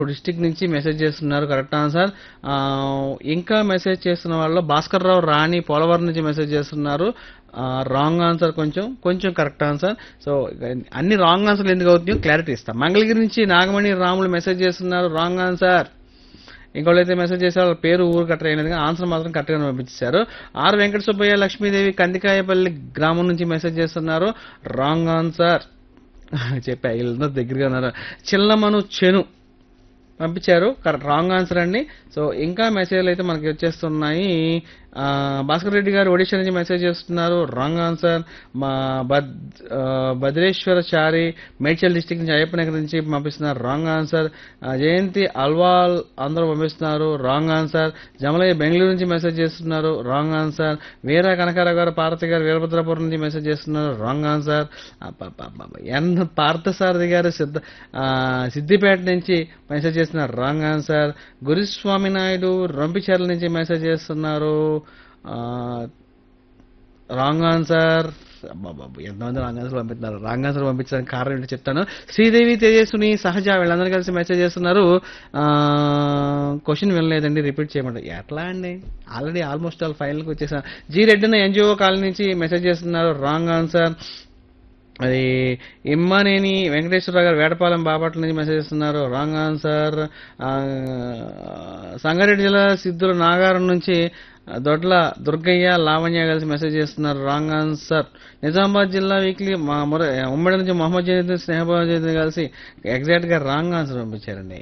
District నుంచి message చేస్తున్నారు correct answer ఆ, ఇంకా మెసేజ్ చేస్తున్న వాళ్ళు భాస్కర్ రావు రాణి పోలవరం నుంచి మెసేజ్ చేస్తున్నారు రాంగ్ ఆన్సర్ కొంచెం కొంచెం కరెక్ట్ ఆన్సర్ సో అన్ని రాంగ్ ఆన్సర్లు ఎందుకు అవుతున్నాయో క్లారిటీ ఇస్తాం మంగళగిరి నుంచి నాగమణి రాములు మెసేజ్ చేస్తున్నారు రాంగ్ ఆన్సర్ ఇంకోళ్ళైతే మెసేజ్ చేసే వాళ్ళ పేరు ఊరు కరెక్ట్ అయినది ఆన్సర్ మాత్రం కరెక్ట్గా పంపించారు ఆర్ వెంకట సుబ్బయ్య లక్ష్మీదేవి కందికాయపల్లి గ్రామం నుంచి మెసేజ్ చేస్తున్నారు రాంగ్ ఆన్సర్ చెప్పా వీళ్ళందరూ దగ్గరగా ఉన్నారు చిల్లమను చెను పంపించారు కరెక్ట్ రాంగ్ ఆన్సర్ అండి సో ఇంకా మెసేజ్లు అయితే మనకి వచ్చేస్తున్నాయి ఆ, భాస్కర్ రెడ్డి గారు ఒడిషా నుంచి మెసేజ్ చేస్తున్నారు రాంగ్ ఆన్సర్ మా బద్ ఆ, భద్రేశ్వర చారి మేడ్చల్ డిస్టిక్ నుంచి అయ్యప్ప నగర్ నుంచి పంపిస్తున్నారు రాంగ్ ఆన్సర్ ఆ, జయంతి అల్వాల్ అందరూ పంపిస్తున్నారు రాంగ్ ఆన్సర్ జమలయ్య బెంగళూరు నుంచి మెసేజ్ చేస్తున్నారు రాంగ్ ఆన్సర్ వీర కనకారావు గారు పార్వతి గారు వీరభద్రపురం నుంచి మెసేజ్ చేస్తున్నారు రాంగ్ ఆన్సర్ అబ్బబ్బబ్బబ్బ. ఎన్ పార్థసారథి గారు సిద్ధ ఆ, సిద్దిపేట నుంచి మెసేజ్ చేస్తున్నారు రాంగ్ ఆన్సర్ గురుస్వామి నాయుడు రంపిచర్ల నుంచి మెసేజ్ చేస్తున్నారు ఆ, రాంగ్ ఆన్సర్ అబ్బబ్బబ్బ, ఎంతమంది రాంగ్ ఆన్సర్ పంపిస్తున్నారు రాంగ్ ఆన్సర్ పంపించడానికి కారణం ఏంటో చెప్తాను శ్రీదేవి తేజస్విని సహజ వీళ్ళందరూ కలిసి మెసేజ్ చేస్తున్నారు క్వశ్చన్ వినలేదండి రిపీట్ చేయమంటారు ఎట్లా అండి ఆల్రెడీ ఆల్మోస్ట్ ఆల్ ఫైనల్కి వచ్చేసాను జీ రెడ్డిన ఎన్జిఓ కాలనీ నుంచి మెసేజ్ చేస్తున్నారు రాంగ్ ఆన్సర్ అది ఇమ్మనేని వెంకటేశ్వరరావు గారు వేటపాలెం బాపట్ల నుంచి మెసేజ్ చేస్తున్నారు రాంగ్ ఆన్సర్ ఆ, సంగారెడ్డి జిల్లా సిద్ధుల నాగారం నుంచి దొడ్ల దుర్గయ్య లావణ్య కలిసి మెసేజ్ చేస్తున్నారు రాంగ్ ఆన్సర్ నిజామాబాద్ జిల్లా వీక్లీ మా ముర ఉమ్మడి నుంచి మొహమ్మద్ జనీద్ స్నేహబాబు జనీద్ కలిసి ఎగ్జాక్ట్ గా రాంగ్ ఆన్సర్ పంపించారండి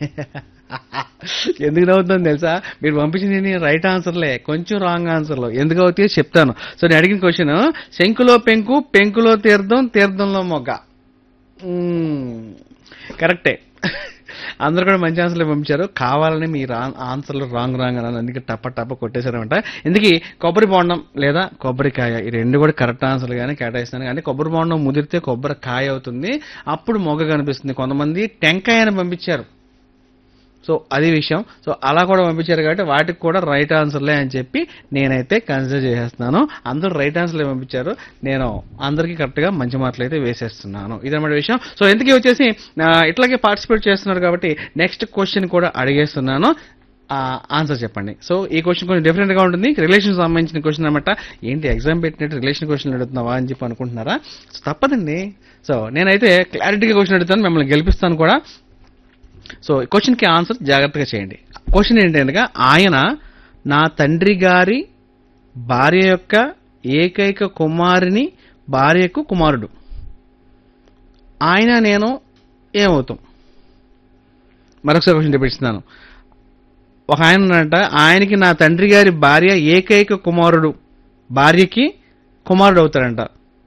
ఎందుకు నవ్వుతుందో తెలుసా మీరు పంపించింది రైట్ ఆన్సర్లే కొంచెం రాంగ్ ఆన్సర్లో ఎందుకు అవుతాయో చెప్తాను సో నేను అడిగిన క్వశ్చన్ శంకులో పెంకు పెంకులో తీర్థం తీర్థంలో మొగ్గ మ్మ్. కరెక్టే అందరూ కూడా మంచి ఆన్సర్లు పంపించారు కావాలని మీ రా ఆన్సర్లు రాంగ్ రాంగ్ అని అందుకే టప్ప టప్ప కొట్టేశారనమాట ఇందుకే కొబ్బరి బోండం లేదా కొబ్బరికాయ ఈ రెండు కూడా కరెక్ట్ ఆన్సర్లు కానీ కేటాయిస్తాను కానీ కొబ్బరి బోండం ముదిరితే కొబ్బరి కాయ అవుతుంది అప్పుడు మొగ్గ కనిపిస్తుంది కొంతమంది టెంకాయ అని పంపించారు సో అది విషయం సో అలా కూడా పంపించారు కాబట్టి వాటికి కూడా రైట్ ఆన్సర్లే అని చెప్పి నేనైతే కన్సిడర్ చేసేస్తున్నాను అందరూ రైట్ ఆన్సర్లే పంపించారు నేను అందరికీ కరెక్ట్గా మంచి మార్కులు అయితే వేసేస్తున్నాను ఇదన్నమాట విషయం సో ఎందుకు వచ్చేసి ఆ, ఇట్లాగే పార్టిసిపేట్ చేస్తున్నారు కాబట్టి నెక్స్ట్ క్వశ్చన్ కూడా అడిగేస్తున్నాను ఆన్సర్ చెప్పండి సో ఈ క్వశ్చన్ కొంచెం డిఫరెంట్ గా ఉంటుంది రిలేషన్ సంబంధించిన క్వశ్చన్ అనమాట ఏంటి ఎగ్జామ్ పెట్టినట్టు రిలేషన్ క్వశ్చన్ అడుగుతున్నావా అని చెప్పి అనుకుంటున్నారా సో తప్పదండి సో నేనైతే క్లారిటీగా క్వశ్చన్ అడుగుతాను మిమ్మల్ని గెలిపిస్తాను కూడా సో క్వశ్చన్కి ఆన్సర్ జాగ్రత్తగా చేయండి క్వశ్చన్ ఏంటంటే ఆయన నా తండ్రి గారి భార్య యొక్క ఏకైక కుమారుని భార్యకు కుమారుడు ఆయన నేను ఏమవుతాం మరొకసారి క్వశ్చన్ తెప్పిస్తున్నాను ఒక ఆయన ఉన్నాడంట ఆయనకి నా తండ్రి గారి భార్య ఏకైక కుమారుడు భార్యకి కుమారుడు అవుతాడంట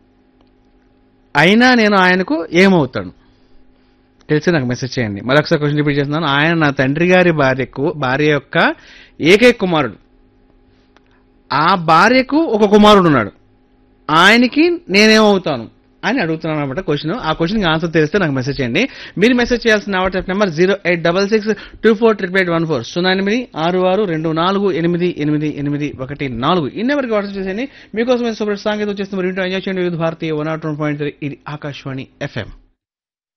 అయినా నేను ఆయనకు ఏమవుతాను తెలిసి నాకు మెసేజ్ చేయండి మరొకసారి క్వశ్చన్ రిపీట్ చేస్తున్నాను ఆయన నా తండ్రి గారి భార్యకు భార్య యొక్క ఏకైక కుమారుడు ఆ భార్యకు ఒక కుమారుడు ఉన్నాడు ఆయనకి నేనేమవుతాను అని అడుగుతున్నాను అనమాట క్వశ్చన్ ఆ క్వశ్చన్కి ఆన్సర్ తెలిస్తే నాకు మెసేజ్ చేయండి మీరు మెసేజ్ చేయాల్సిన WhatsApp number zero eight double six two four triple eight one four సున్నా ఎనిమిది ఆరు ఆరు రెండు నాలుగు ఎనిమిది ఎనిమిది ఎనిమిది ఒకటి నాలుగు ఈ నెంబర్కి వాట్సాప్ చేసేయండి మీకోసం సూపర్ సాంగీతం చేస్తున్న ఎంజాయ్ చేయండి వివిధ భారతీయ one nought one point three ఇది ఆకాశవాణి ఎఫ్ఎం